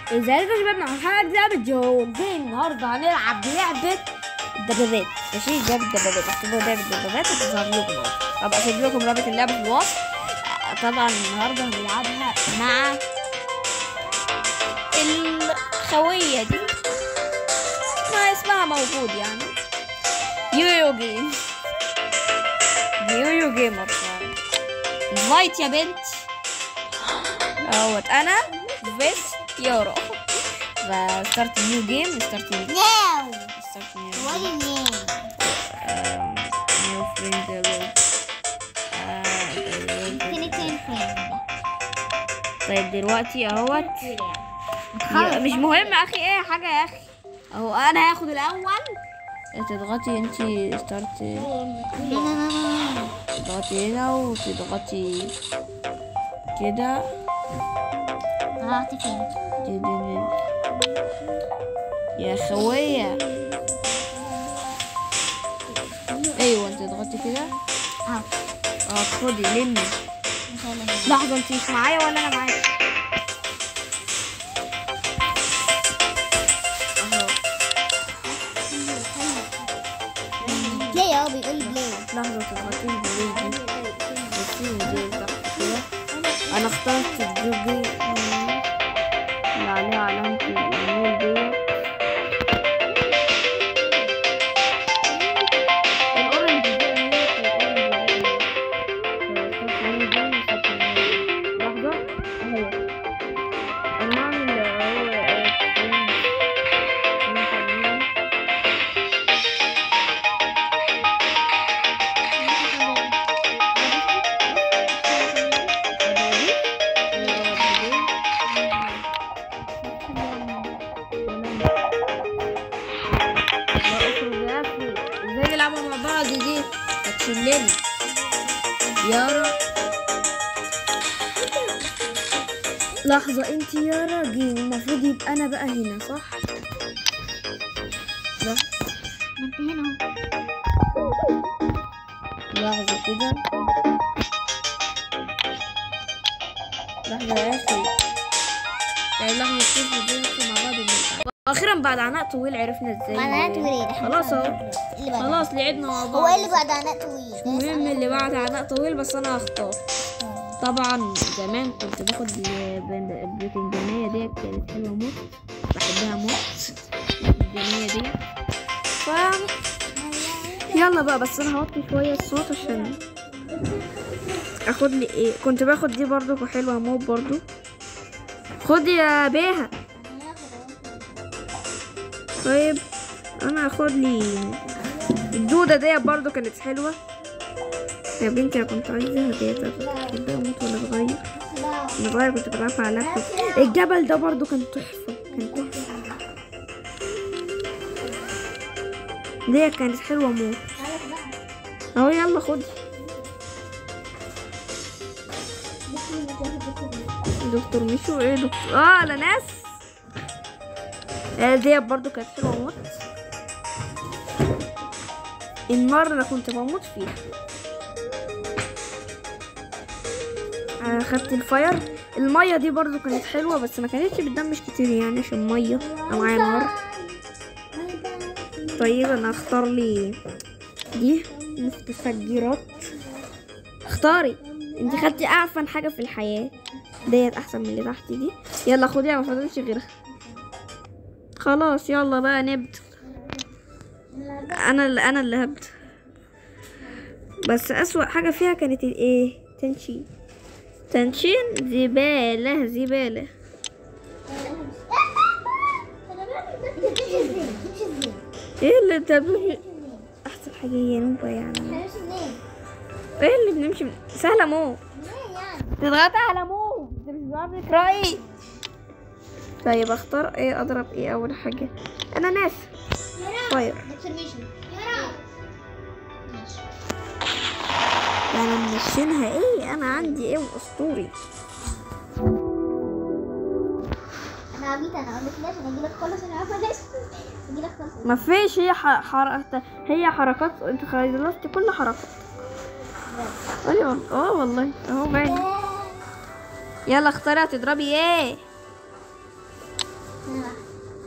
ازيكم يا شباب مع محمد لعبة جو جيم النهارده هنلعب لعبة الدبابات ماشي لعبة الدبابات اكتبوا لعبة الدبابات هتظهر لكم اهو ابقى اسيب لكم رابط اللعبة في الوصف آه، طبعا النهارده هنلعبها مع الخوية دي ما اسمها موجود يعني يويو جيم يويو جيمر فايت يا بنت اهوت انا بس يارا فستارت نيو جيم ستارت نيو No! ستارت نيو What do you mean? نيو فريند Infinity friend. طيب دلوقتي اهوت يا- مش مهم اخي ايه حاجه يا اخي اهو انا هاخد الاول تضغطي انت ستارت No, no, no, no. تضغطي هنا وتضغطي كده طلعت فين؟ كده. يا خوية ايوه انت تضغطي كده اه اه خدي لمي مش هلا لحظة انت مش معايا ولا انا معاك اهو ليه اه بيقول بلاي لحظة تضغطي البلي دي بصي نزل تحت كده انا اخترت الجوجل اللي عليها علامة الايميل ديت الاورنج دي الاورنج دي لحظة اهي انا هعمل ازاي يلعبوا مع بعض دي هتشلني يارا لحظة انت يارا جيم المفروض يبقى انا بقى هنا صح؟ ده ما انت هنا لحظة كده لحظة يا اخي يعني لحظة كيف دول مع بعض ونلعب. واخيرا بعد عناء طويل عرفنا ازاي عناء طويل خلاص اهو اللي بعد خلاص لعبنا مع بعض هو ايه اللي بعد عناء طويل؟ المهم اللي بعد عناء طويل بس انا هختار طبعا زمان كنت باخد البند- البريكنجانية دي كانت حلوة موت بحبها موت البريكنجانية دي ف يلا بقى بس انا هوطي شوية الصوت عشان اخد لي ايه كنت باخد دي برضو حلوة موت برضو خد يا بيها طيب انا هاخد لي الدودة دي برضو كانت حلوة يا بنتي انا كنت عايزاها ديت كنت اموت وانا صغير وانا صغير كنت بلعبها على اللابتوب الجبل ده برضو كان تحفة كان تحفة دي كانت حلوة موت اهو يلا خدي دكتور ميشو ايه دكتور اه لا ناس آه، دي برضو كانت حلوة موت النار انا كنت بموت فيها آه، خدت الفاير المية دي برضو كانت حلوة بس ما كانتش بتدمش كتير يعني عشان مية انا معايا نار طيب انا اختار لي دي متفجرات اختاري انت خدتي اعفن حاجة في الحياة ديت احسن من اللي تحت دي يلا خديها ما فاضلش غيرها خلاص يلا بقى نبدأ انا اللي انا اللي هبدأ بس اسوأ حاجة فيها كانت الايه تنشين تنشين زبالة زبالة ايه اللي انت بتقول- احسن حاجة هي نوبة يعني ايه اللي بنمشي من... سهلة مو تضغطي على مو انت مش بتعرفي تقرأي طيب اختار ايه اضرب ايه اول حاجة انا ناس طيب يعني منشنها ايه انا عندي ايه اسطوري انا عبيط انا اقول لك ليش انا اجي لك خالص انا عارفه ليش اجي لك خالص ما فيش هي ح... حركة هي حركات انت خلصتي كل حركات ايوه اه والله اهو باين يلا اختاري هتضربي ايه أنا واحد.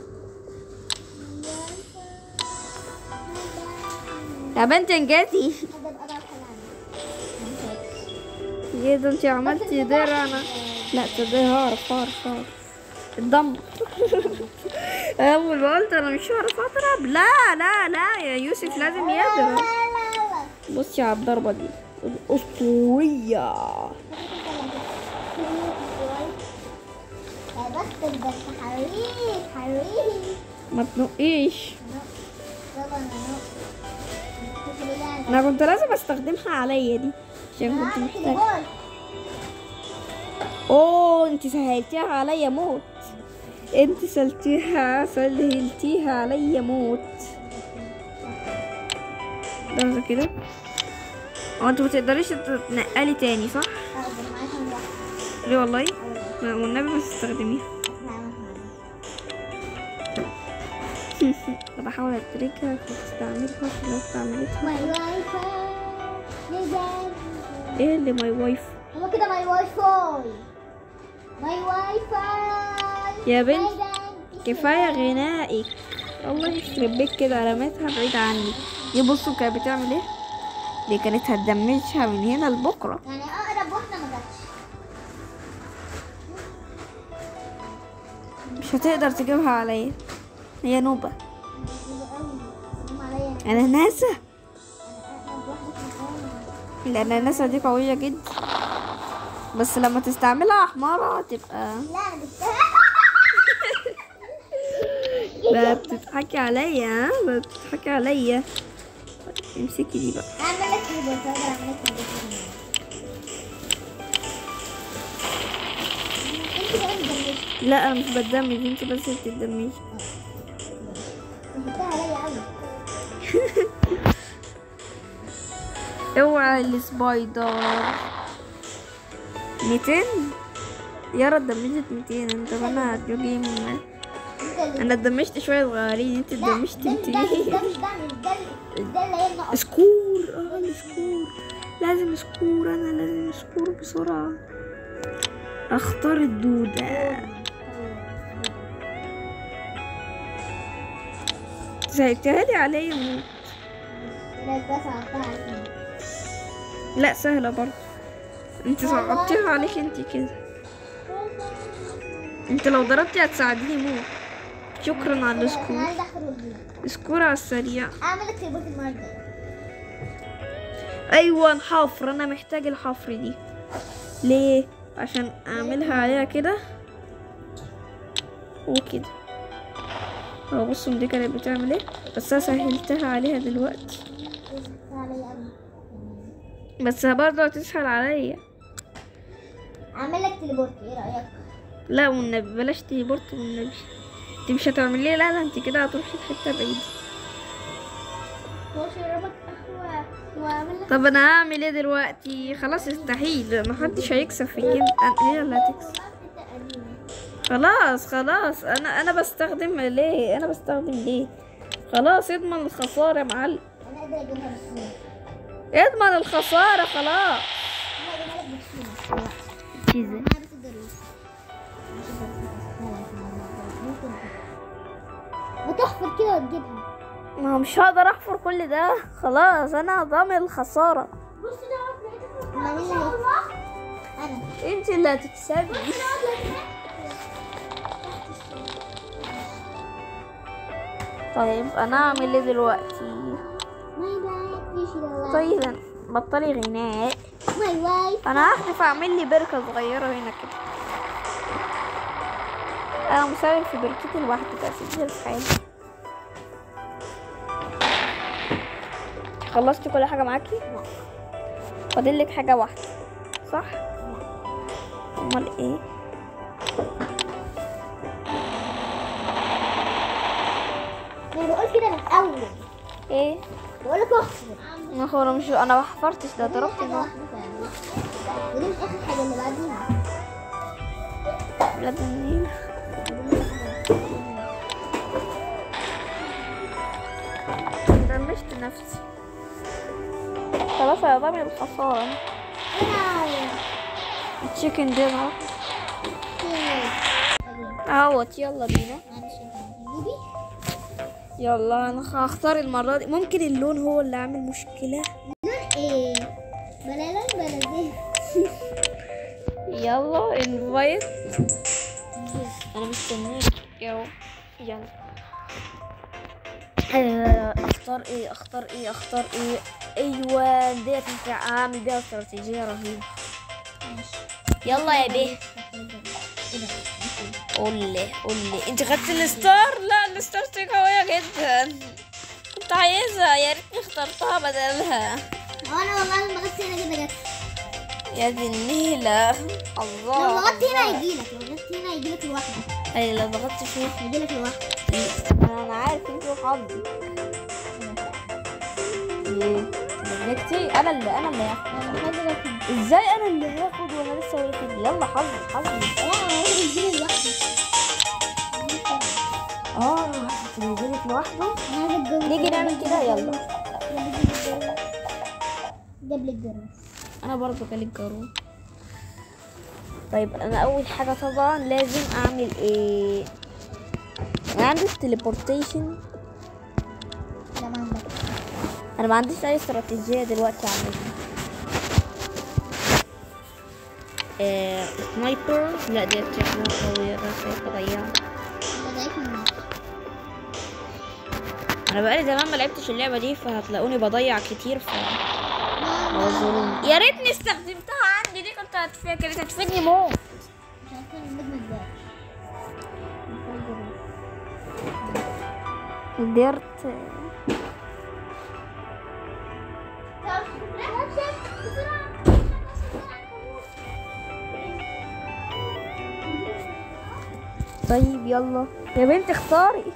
يا بنت انجزي هذا بقى ضعف حلال. ايه ده انت عملتي درع انا لا تصدقي هعرف هعرف هعرف الضم اول ما قلت انا مش هعرف اضرب لا لا لا يا يوسف لازم لا يضرب لا لا بصي على الضربة دي الأسطورية يا بختك ده انت حريف حريف ما تنقيش يلا انا نق. شوفي ليه يعني. انا كنت لازم استخدمها عليا دي عشان أنا كنت عندي محتاجة تليفون. اوه انت سهلتيها عليا موت انت سلتيها سهلتيها عليا موت لحظة كده هو انت متقدريش تتنقلي تاني صح؟ أقدر معاك من واحد. ليه والله؟ أقدر. والنبي ما تستخدميها أسمع مثلا. انا بحاول اتركها فتستعملها لو استعملتها ماي واي فاي يا ايه اللي ماي وايف هو كده ماي واي فاي ماي واي فاي يا بنت، ماي بنت. كفاية غنائك الله يخرب بيك كده رميتها بعيد عني دي بصوا كانت بتعمل ايه دي كانت هتدمجها من هنا لبكرة يعني اقرب واحده ما جاتش مش هتقدر تجيبها عليا هي نوبة حلوة قوي سلام عليا انا ناسا انا اقرب واحده في العالم الاناناسة دي قوية جدا بس لما تستعملها حمارة تبقى لا انا جبتها بقى بتضحكي عليا ها بقى بتضحكي عليا امسكي دي بقى اعمل لك ريبورت اقدر اعمل لك ريبورت انت كمان جنبك لا انا مش بتدمج انت بس اللي بتدمجي جبتها عليا قوي اوعى السبايدر 200 يارا اتدمجت 200 انت انا جيم انت اللي انا اتدمجت شويه صغيرين انت لا اتدمجت ده ده ده 200 مش ده مش ده مش ده اللي هي النقط سكور اه السكور لازم سكور انا لازم سكور بسرعه اختار الدودة زهقتها لي عليا موت لا بس عطاها لا سهلة برضه انت صعبتيها عليك انت كده انت لو ضربتي هتساعديني موت شكرا على انا السكور عايزه اخرج دي سكور على السريع اعمل لك ريبورت المره الجايه ايوه الحفر انا محتاج الحفر دي ليه عشان اعملها عليها كده وكده اهو بصوا دي كانت بتعمل ايه بس انا سهلتها عليها دلوقتي عليا قوي بس برضه هتسهل عليا اعمل لك تليبورت ايه رايك لا والنبي بلاش تليبورت والنبي انت مش هتعملي لا لا انت كده هتروحي في حته بعيده واشربك قهوه واعمل لك طب انا هعمل ايه دلوقتي خلاص استحيل محدش هيكسب في الجيم أنا- هي اللي هتكسب خلاص خلاص انا انا بستخدم ليه انا بستخدم ليه خلاص اضمن الخسارة يا معلم انا اقدر اجيبها بسهوله اضمن الخسارة خلاص انا اجيبها لك بسهوله كذا معايا بس الدروس ممكن بتحفر كده وتجيبها ما هو مش هقدر احفر كل ده خلاص انا ضامن الخسارة بص ده ما مين اللي انا انت اللي هتكسبي طيب انا اعمل ايه دلوقتي ماي باي فيش لا طيب بطلي غناء ماي واي انا هحذف اعمل لي بركه صغيره هنا كده انا مساوي في بركتي لوحدي بس دي في حالي خلصتي كل حاجه معاكي فاضل لك حاجه واحده صح امال ايه انا بقول كده من الاول ايه بقول لك احفر ما هو أنا مش انا ما حفرتش ده ضربت حاجه النار واحده فعلا ودي مش اخر حاجه اللي بعديها بلاد النيل دمشت نفسي خلاص يا ضامن الخسارة انا تشيكن دينر اهوت يلا بينا معلش انت بوبي يلا انا هختار المرة دي ممكن اللون هو اللي عامل مشكلة لون ايه بلا لون بلا زين يلا انفايت انا مستنيك يلا يلا آه، اختار ايه اختار ايه اختار ايه ايوه ديت ينفع اعمل بيها استراتيجية رهيبة يلا يا بيه ايه ده قول لي قول لي انت خدت الستار لا الستار دي قوية جدا كنت عايزها يا ريتني اخترتها بدلها هو انا والله لما ضغطت هنا كده جت يا دي النيلة الله لو ضغطت هنا الله. هيجيلك لو ضغطت هنا هيجيلك لوحدك اي لو ضغطت فيه هيجيلك لوحدك انا عارف انت وحظي ليه نكتي انا اللي انا اللي هاخد ازاي انا اللي هاخد وانا لسه واخد يلا حظي حظي لا انا عايز يجيلي لوحدي اه تنزلك لوحده انا عايز الجو نيجي نعمل كده يلا جاب لي الجرس انا برضو جالي الجارون طيب انا اول حاجه طبعا لازم اعمل ايه انا عندي التليبورتيشن لا ما عندك انا ما عنديش اي استراتيجيه دلوقتي اعملها آه، سنايبر لا دي شكلها قوية بس هي ضيعها ده ضعيف منك انا بقالي زمان ما لعبتش اللعبة دي فهتلاقوني بضيع كتير ف اعذروني يا ريتني استخدمتها عندي دي كنت هتفيد كانت هتفيدني موت مش عارفه النجم ازاي قدرت طيب يلا يا بنت اختاري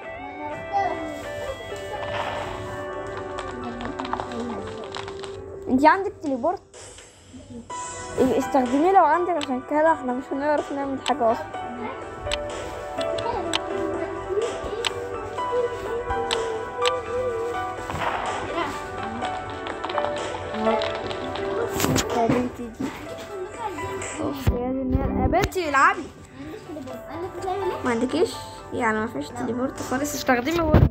انت عندك تليبورت إيه، استخدميه لو عندك عشان كده احنا مش هنعرف نعمل حاجة اصلا يا بنتي دي أوف، يا دي النيل. يا بنتي العبي ما عندكيش يعني ما فيش تليبورت خالص استخدمي ورم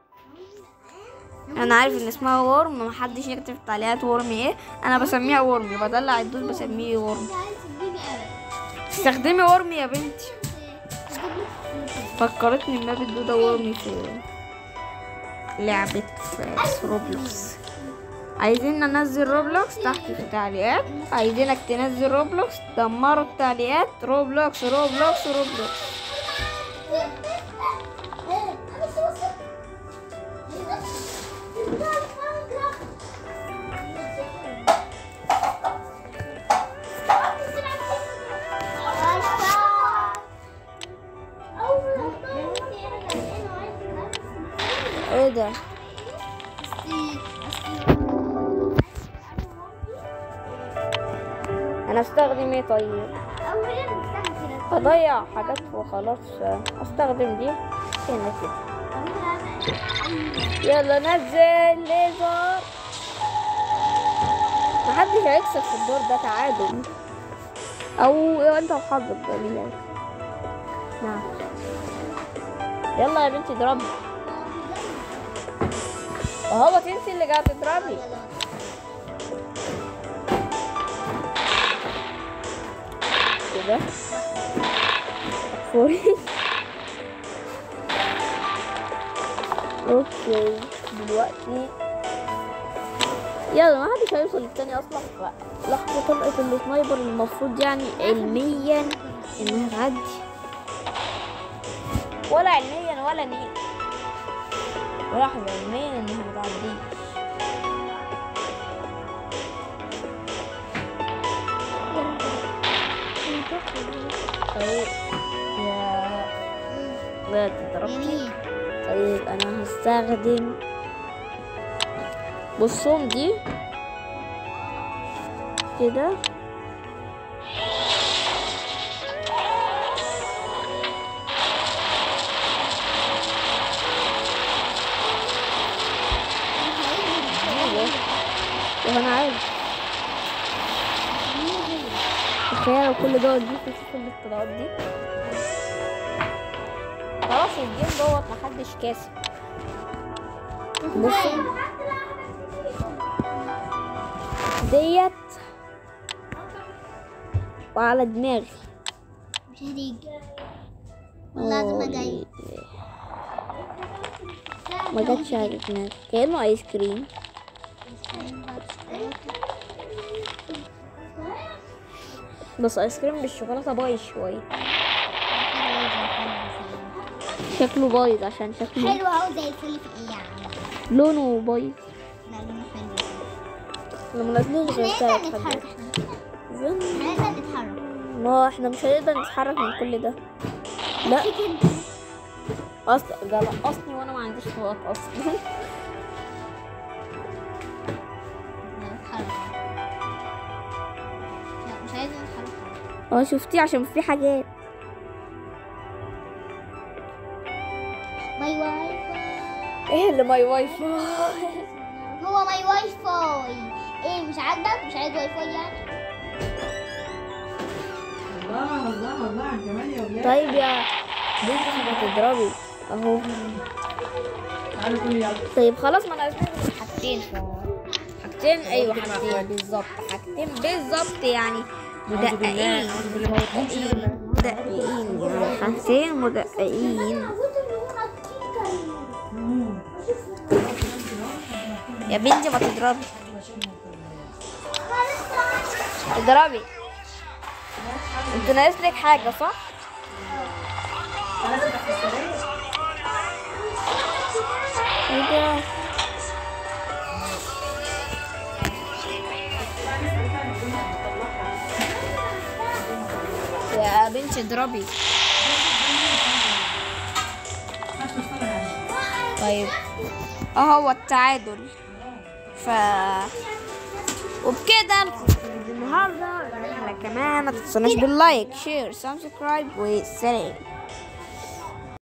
انا عارف ان اسمها ورم محدش يكتب في التعليقات ورم ايه انا بسميها ورم بدلع الدود بسميه ورم استخدمي ورم يا بنتي فكرتني ان ماب الدودة ورمي في لعبة روبلوكس عايزين ننزل روبلوكس تحت في التعليقات عايزينك تنزل روبلوكس دمروا التعليقات روبلوكس روبلوكس روبلوكس ايه ده انا استخدم ايه طيب اضيع حاجات وخلاص استخدم دي هنا كده يلا نزل ليزر محدش هيكسب في الدور ده تعادل او انت وحظك بقى مين اللي هيكسب. نعم يلا يا بنتي اضربي اهو تنسي اللي قاعده تضربي كده فوري اوكي دلوقتي يلا ما حدش هيوصل للتاني اصلا ف- لحظة طلقة السنايبر المفروض يعني علميا انها تعدي ولا علميا ولا نيل ولا حاجة علميا انها ما تعديش طيب يا لا تضربني طيب انا هستخدم بصهم دي كده ايوه طب انا عارف تخيل لو كل ده وديك تشوف الاطلاعات دي خلاص الجيم دوت محدش كاسب بصوا ديت وعلى دماغي مش هتيجي والله لازم اجي ما جاتش على دماغي كأنه ايس كريم بس ايس كريم بالشوكولاته بايظ شويه شكله بايظ عشان شكله حلو اهو زي الفل في ايه يعني لونه بايظ لا لونه حلو لما نازلين غير احنا تلات نقدر حاجات نتحرك زين. احنا نقدر نتحرك ما احنا مش هنقدر نتحرك من كل ده لا في كده اصلا ده لقصني وانا ما عنديش نقط اصلا نتحرك لا مش عايزة نتحرك اه شفتيه عشان في حاجات ماي واي ايه اللي ماي واي فاي هو ماي واي فاي ايه مش عاجبك مش عايز واي فاي يعني الله الله الله على الجمال يا ولاد طيب يا بنتي بتضربي اهو تعالوا كلوا يلا طيب خلاص ما انا لازم حاجتين حاجتين ايوه حاجتين بالظبط حاجتين بالظبط يعني مدققين مدققين مدققين يعني حاجتين مدققين يا بنتي ما تضربي اضربي انت ناقص لك حاجه صح ايه ده يا بنتي اضربي طيب اهو التعادل ف وبكده النهارده احنا كمان ما تنسوناش باللايك شير سبسكرايب والسلام